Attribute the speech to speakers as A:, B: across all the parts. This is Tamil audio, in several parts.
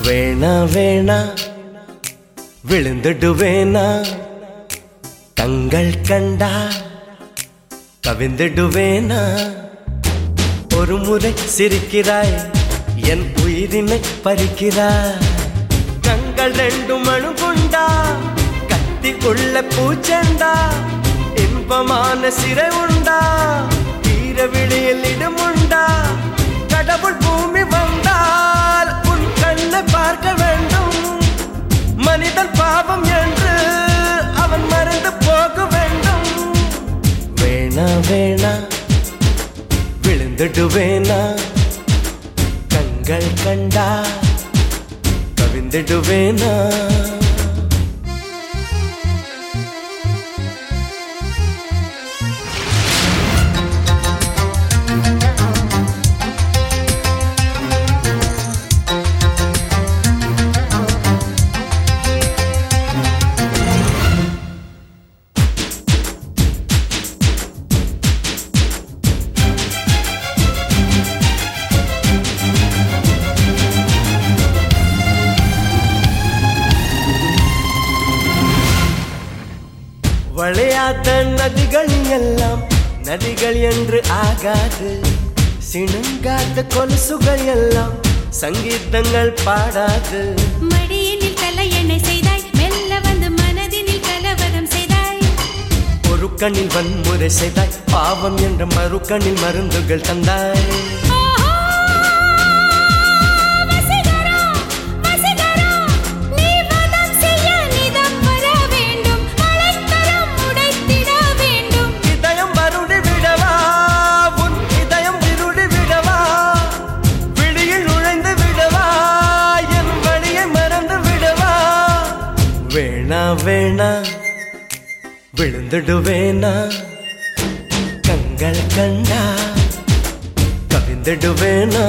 A: வேணா வேணா விழுந்துடுவேனா கண்கள் கண்டா கவிந்துடுவேனா ஒரு முறை சிரிக்கிறாய் என் உயிரினை பறிக்கிறாய் கண்கள் ரெண்டு மணு கொண்டா கத்தி உள்ள பூச்செண்டா இன்பமான சிறை உண்டா தீர விழியில் இடமுண்டா கடவுள் பூமி வந்தால் உன் கண்ணை பார்க்க வேண்டும் மனிதன் பாவம் என்று அவன் மறந்து போக வேண்டும் வேணா வேணா விழுந்துடுவேனா கண்கள் கண்டா கவிந்துடுவேனா வளையாத நதிகள் எல்லாம் நதிகள் என்று ஆகாது சிணுங்காத கொலுசுகள் எல்லாம் சங்கீதங்கள் பாடாது
B: மடியினில் தலையணை செய்தாய் மெல்ல வந்து மனதினில் கலவரம் செய்தாய்
A: ஒரு கண்ணில் வன்முறை செய்தாய் பாவம் என்ற மறு கண்ணில் மருந்துகள் தந்தாய்
B: ஆஹா! வசீகரா, வசீகரா, நீ வதம் செய்ய நிதம் வர வேண்டும். மலைக்கரம் உடைத்திட வேண்டும்.
A: இதயம் வருடி விடவா உன் இதயம் விருடி விடவா விழியில் நுழைந்து விடவா என் வழியை மறந்து விடவா வேணா வேணா விழுந்துடுவேனா கண்கள் கண்டா கவிந்துடுவேனா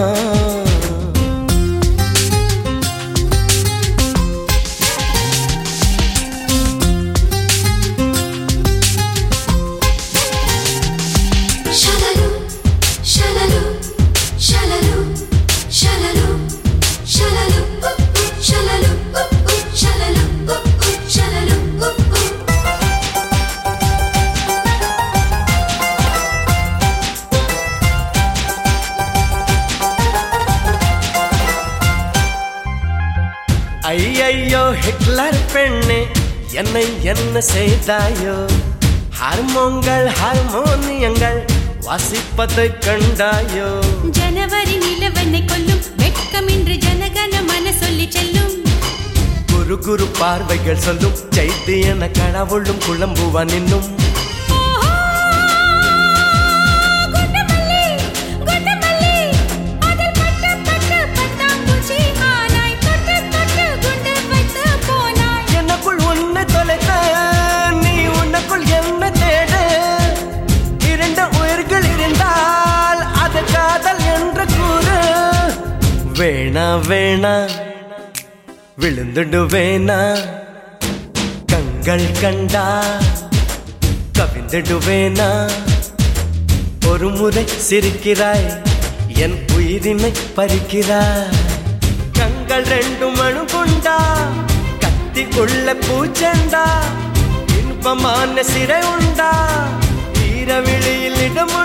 C: Shalaloom, shalaloom, shalaloom, shalaloom, shalaloom, ooh, ooh, shalaloom, ooh, ooh, shalaloom, ooh, ooh, shalaloom, ooh, ooh.
A: ஐயையோ ஹிட்லர் பெண்ணே என்னை என்ன செய்தாயோ ஹார்மோன்கள் ஹார்மோனியங்கள் வாசிப்பதை கண்டாயோ
B: ஜனவரி நிலவனை கொல்லும் வெட்கமின்றி ஜனகன மன சொல்லி செல்லும்
A: குரு குரு பார்வைகள் சொல்லும் செய்தி என கடவுளும் குழம்புவான் இன்னும்
B: ஆஹா! குண்டுமல்லி, குண்டுமல்லி, அதில் பட்டு பட்டு பட்டாம்பூச்சி ஆனாய். தொட்டு தொட்டு குண்டு வைத்து போனாய்.
A: எனக்குள் உன்னை தொலைத்த நீ உனக்குள் என்ன தேட இரண்டு உயிர்கள் இருந்தால் அது காதல் என்று கூறு வேணா வேணா விழுந்துடுவேனா கண்கள் கண்டா கவிந்துடுவேனா ஒரு முறை சிரிக்கிறாய் என் உயிரினை பறிக்கிறாய் கண்கள் ரெண்டு மணு கொண்டா கத்தி உள்ள பூச்செண்டா இன்பமான சிறை உண்டா ஈரவிழியில் இடம்